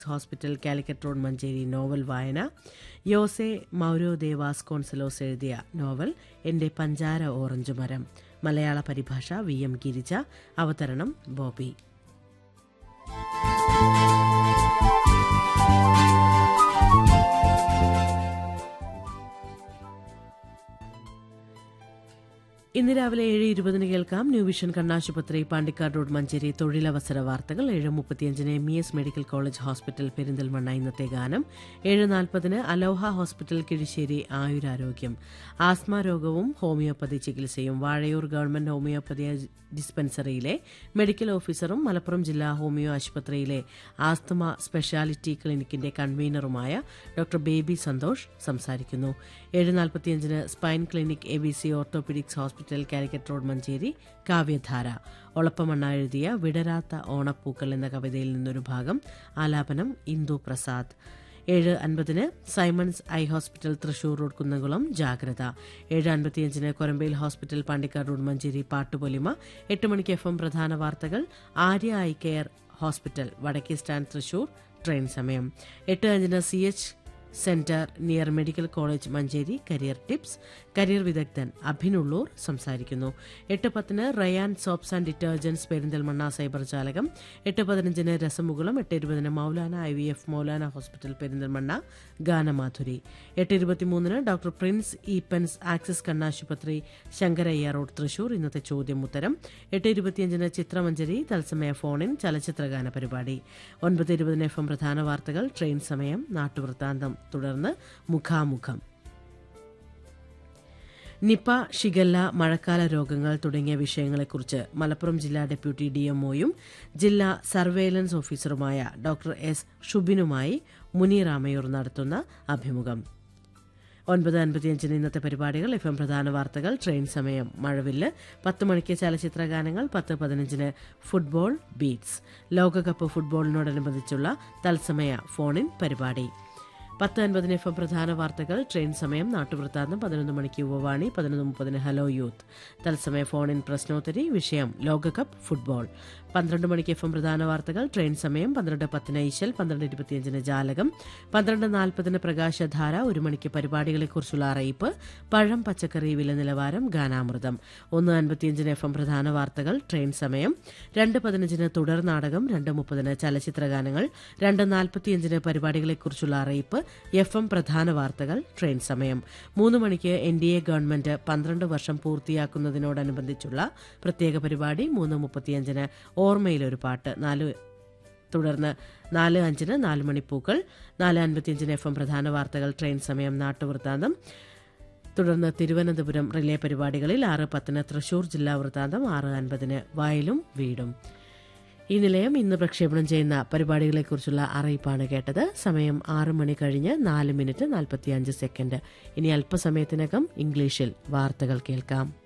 hospital Calicut road Manjeri novel വായന Jose മൗരോ Dewas കോൺസലോസ് എഴുതിയ novel എന്റെ പഞ്ചാര ഓറഞ്ച് മരം മലയാള പരിഭാഷ വി എം ഗിരിജ അവതരണം ബോബി ഇന്ന് രാവിലെ ഏഴ് ഇരുപതിന് കേൾക്കാം ന്യൂ വിഷൻ കണ്ണാശുപത്രി പാണ്ടിക്കാട് റോഡ് മഞ്ചേരി തൊഴിലവസര വാർത്തകൾ ഏഴ് മുപ്പത്തിയഞ്ചിന് M E S medical college hospital Perinthalmanna ഇന്നത്തെ ഗാനം ഏഴ് നാൽപ്പതിന് അലോഹ ഹോസ്പിറ്റൽ കിഴിശ്ശേരി ആയുരാരോഗ്യം ആസ്മ രോഗവും ഹോമിയോപ്പതി ചികിത്സയും വാഴയൂർ ഗവൺമെന്റ് ഹോമിയോപ്പതി ഡിസ്പെൻസറിയിലെ മെഡിക്കൽ ഓഫീസറും മലപ്പുറം ജില്ലാ ഹോമിയോ ആശുപത്രിയിലെ ആസ്തമ സ്പെഷ്യാലിറ്റി ക്ലിനിക്കിന്റെ കൺവീനറുമായ ഡോക്ടർ ബേബി സന്തോഷ് സംസാരിക്കുന്നു ഏഴ് നാൽപ്പത്തിയഞ്ചിന് spine clinic A B C orthopaedics hospital Calicut road Manjeri കാവ്യധാര ഒളപ്പമണ്ണ എഴുതിയ വിടരാത്ത ഓണപ്പൂക്കൾ എന്ന കവിതയിൽ നിന്നൊരു ഭാഗം ആലാപനം ഇന്ദു പ്രസാദ് ഏഴ് അൻപതിന് Simons eye hospital Thrissur road Kunnamkulam ജാഗ്രത ഏഴ് അൻപത്തിയഞ്ചിന് കൊരമ്പയിൽ ഹോസ്പിറ്റൽ പാണ്ടിക്കാട് റോഡ് മഞ്ചേരി പാട്ടുപൊലിമ എട്ട് മണിക്ക് എഫ് എം പ്രധാന വാർത്തകൾ ആര്യ ഐ കെയർ ഹോസ്പിറ്റൽ വടക്കേ സ്റ്റാൻഡ് തൃശൂർ ട്രെയിൻ സമയം എട്ട് അഞ്ചിന് C H centre near medical college Manjeri career tips career വിദഗ്ധൻ അഭിനുള്ളൂർ സംസാരിക്കുന്നു എട്ട് പത്തിന് Rayan soaps and detergents Perinthalmanna cyber ജാലകം എട്ട് പതിനഞ്ചിന് രസമുകുളം എട്ട് ഇരുപതിന് Maulana I V F Maulana hospital Perinthalmanna ഗാനമാധുരി എട്ട് ഇരുപത്തിമൂന്നിന് ഡോക്ടർ പ്രിൻസ് ഈപ്പൻസ് ആക്സിസ് കണ്ണാശുപത്രി ശങ്കരയ്യ റോഡ് തൃശൂർ ഇന്നത്തെ ചോദ്യം ഉത്തരം എട്ട് ഇരുപത്തിയഞ്ചിന് ചിത്രമഞ്ജരി തത്സമയ ഫോണിൻ ചലച്ചിത്രഗാന പരിപാടി ഒൻപത് ഇരുപതിന് എഫ് എം പ്രധാന വാർത്തകൾ ട്രെയിൻ സമയം നാട്ടുവൃത്താന്തം തുടർന്ന് മുഖാമുഖം നിപ ഷിഗല്ല മഴക്കാല രോഗങ്ങൾ തുടങ്ങിയ വിഷയങ്ങളെക്കുറിച്ച് മലപ്പുറം ജില്ലാ ഡെപ്യൂട്ടി ഡിഎംഒയും ജില്ലാ സർവേലൻസ് ഓഫീസറുമായ ഡോക്ടർ എസ് ഷുബിനുമായി മുനീർ ആമയൂർ നടത്തുന്ന അഭിമുഖം ഒൻപത് അൻപത്തിയഞ്ചിന് ഇന്നത്തെ പരിപാടികൾ എഫ് എം പ്രധാന വാർത്തകൾ ട്രെയിൻ സമയം മഴവില്ല് പത്ത് മണിക്ക് ചലച്ചിത്ര ഗാനങ്ങൾ പത്ത് പതിനഞ്ചിന് ഫുട്ബോൾ ബീറ്റ്സ് ലോകകപ്പ് ഫുട്ബോളിനോടനുബന്ധിച്ചുള്ള തത്സമയ ഫോണിൻ പരിപാടി പത്ത് അൻപതിന് എഫ് എം പ്രധാന വാർത്തകൾ ട്രെയിൻ സമയം നാട്ടുവൃത്താന്തം പതിനൊന്ന് മണിക്ക് യുവവാണി പതിനൊന്ന് മുപ്പതിന് ഹലോ യൂത്ത് തത്സമയ ഫോൺ ഇൻ പ്രശ്നോത്തരി വിഷയം ലോകകപ്പ് ഫുട്ബോൾ പന്ത്രണ്ട് മണിക്ക് എഫ് എം പ്രധാന വാർത്തകൾ ട്രെയിൻ സമയം പന്ത്രണ്ട് പത്തിന് ഈശൽ പന്ത്രണ്ട് ഇരുപത്തിയഞ്ചിന് ജാലകം പന്ത്രണ്ട് നാൽപ്പതിന് പ്രകാശധാര ഒരു മണിക്ക് പരിപാടികളെക്കുറിച്ചുള്ള അറിയിപ്പ് പഴം പച്ചക്കറി വില നിലവാരം ഗാനാമൃതം ഒന്ന് അൻപത്തിയഞ്ചിന് എഫ് എം പ്രധാന വാർത്തകൾ ട്രെയിൻ സമയം രണ്ട് പതിനഞ്ചിന് തുടർ നാടകം രണ്ട് മുപ്പതിന് ചലച്ചിത്ര ഗാനങ്ങൾ രണ്ട് നാൽപ്പത്തിയഞ്ചിന് പരിപാടികളെക്കുറിച്ചുള്ള അറിയിപ്പ് എഫ് എം പ്രധാന വാർത്തകൾ ട്രെയിൻ സമയം മൂന്ന് മണിക്ക് എൻ ഡി എ ഗവൺമെന്റ് പന്ത്രണ്ട് വർഷം പൂർത്തിയാക്കുന്നതിനോടനുബന്ധിച്ചുള്ള പ്രത്യേക പരിപാടി മൂന്ന് മുപ്പത്തിയഞ്ചിന് ഓർമ്മയിലൊരു പാട്ട് നാല് തുടർന്ന് നാല് അഞ്ചിന് നാല് മണിപ്പൂക്കൾ നാല് അൻപത്തിയഞ്ചിന് എഫ് എം പ്രധാന വാർത്തകൾ ട്രെയിൻ സമയം നാട്ടുവൃത്താന്തം തുടർന്ന് തിരുവനന്തപുരം റിലേ പരിപാടികളിൽ ആറ് പത്തിന് തൃശൂർ ജില്ലാ വൃത്താന്തം ആറ് അൻപതിന് വയലും വീടും ഈ നിലയം ഇന്ന് പ്രക്ഷേപണം ചെയ്യുന്ന പരിപാടികളെക്കുറിച്ചുള്ള അറിയിപ്പാണ് കേട്ടത് സമയം ആറ് മണി കഴിഞ്ഞ് നാല് മിനിറ്റ് നാൽപ്പത്തിയഞ്ച് സെക്കൻഡ് ഇനി അല്പസമയത്തിനകം ഇംഗ്ലീഷിൽ വാർത്തകൾ കേൾക്കാം